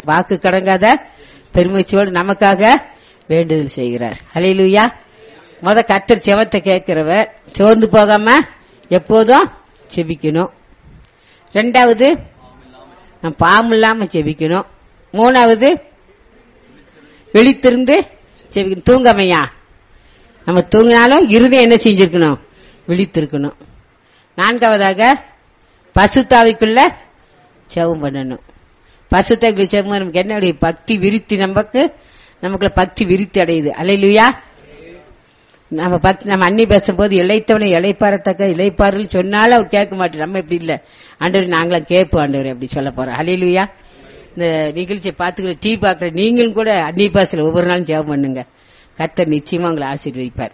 வாக்கு கடங்காத பெருமூச்சோடு நமக்காக வேண்டுதல் செய்கிறார் ஹalleluya முத கத்தர் செவத்தை கேட்கிறவர் சோர்ந்து போகாம எப்போதும் செபிக்கணும் ரெண்டாவது நம்ம பாவம் இல்லாம செபிக்கணும் மூணாவது விழித்திருந்து செபிக்கணும் தூங்காமையா நம்ம தூங்கினாலும் இருதயம் என்ன செஞ்சிருக்கணும் விழித்திருக்கணும் நான்காவதாக பசுத்தாவிக்குள்ள செவம் பண்ணணும் பசுத்தாவிக்குள்ள செவம் பண்ண நமக்கு என்ன அடையுது? பக்தி விருத்தி நமக்கு நமக்குள்ள பக்தி விருத்தி அடையுது அலையிலுயா நம்ம பக்தி நம்ம அன்னி பேசும்போது இழைத்தவனை இழைப்பாரத்தக்க இழைப்பார்கள் சொன்னாலும் அவர் கேட்க மாட்டார் நம்ம இப்படி இல்ல ஆண்டவர் நாங்களாம் கேட்போம் ஆண்டவர் அப்படி சொல்ல போறோம் அலையிலுயா இந்த நிகழ்ச்சியை பார்த்துக்கிற டீ பார்க்குற நீங்களும் கூட அன்னி பாசல ஒவ்வொரு நாளும் ஜெபம் பண்ணுங்க கர்த்தர் நிச்சயமா உங்களை ஆசீர்வதிப்பார்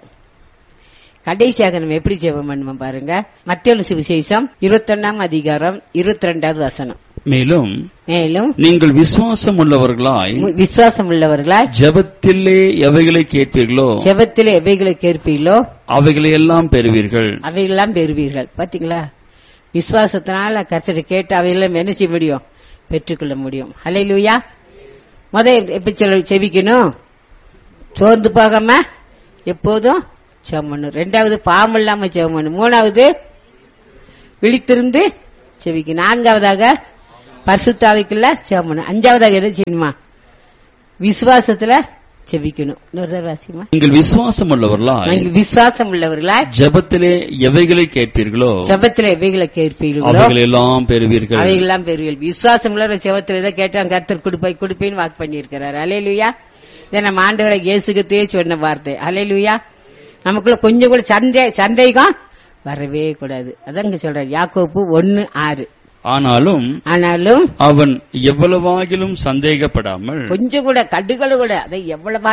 கடைசியாக நம்ம எப்படி ஜெபம் பண்ணுவோம் பாருங்க மத்திய சுவிசேஷம் இருபத்தொன்னாம் அதிகாரம் இருபத்தி ரெண்டாவது வசனம் மேலும் மேலும் நீங்கள் விசுவாசம் உள்ளவர்களாய் விசுவாசம் உள்ளவர்களாய் ஜெபத்திலே எவைகளை கேட்பீர்களோ ஜெபத்தில் எவைகளை கேட்பீர்களோ அவைகளை எல்லாம் பெறுவீர்கள் அவையெல்லாம் பெறுவீர்கள் பாத்தீங்களா விசுவாசத்தினால கர்த்தரை கேட்டு அவையெல்லாம் என்ன செய்ய முடியும் பெற்றுக்கொள்ள முடியும் ஹalleluya முத எப்படி சொல்ல செபிக்கணும் சோர்ந்து போகாம எப்போதும் ஜெபம் பண்ணணும் ரெண்டாவது பாவம் இல்லாம ஜெபம் பண்ணணும் மூணாவது விழித்திருந்து செபிக்கணும் நான்காவதாக பரிசுத்தாவிக்குள்ள ஜெபம் பண்ணணும் அஞ்சாவதாக என்ன செய்யணுமா விசுவாசத்துல செபிக்கணும் இன்னொரு தடவை வாசிமா நீங்கள் விசுவாசம் உள்ளவர்களாய் நீங்கள் விசுவாசம் உள்ளவர்களாய் ஜெபத்திலே எவைகளை கேட்பீர்களோ ஜெபத்துல எவைகளை கேட்பீர்களோ அவைகளை எல்லாம் பெறுவீர்கள் அவைகள்லாம் பெறுவீர்கள் விசுவாசம் உள்ள செவத்துல இதை கேட்டான் கர்த்தர் கொடுப்பாய் கொடுப்பேன்னு வாக்கு பண்ணியிருக்கிறார் அலையலுயா இதை நம்ம ஆண்டவரை இயேசுகத்தையே சொன்ன வார்த்தை அலையலுயா நமக்குள்ள கொஞ்சம் கூட சந்தே சந்தேகம் வரவே கூடாது அதாங்க சொல்றாரு யாக்கோப்பு ஒன்னு ஆறு ஆனாலும் ஆனாலும் அவன் எவ்வளவாகிலும் சந்தேகப்படாமல் கொஞ்சம் கூட கடுகள் கூட அதை எவ்வளவு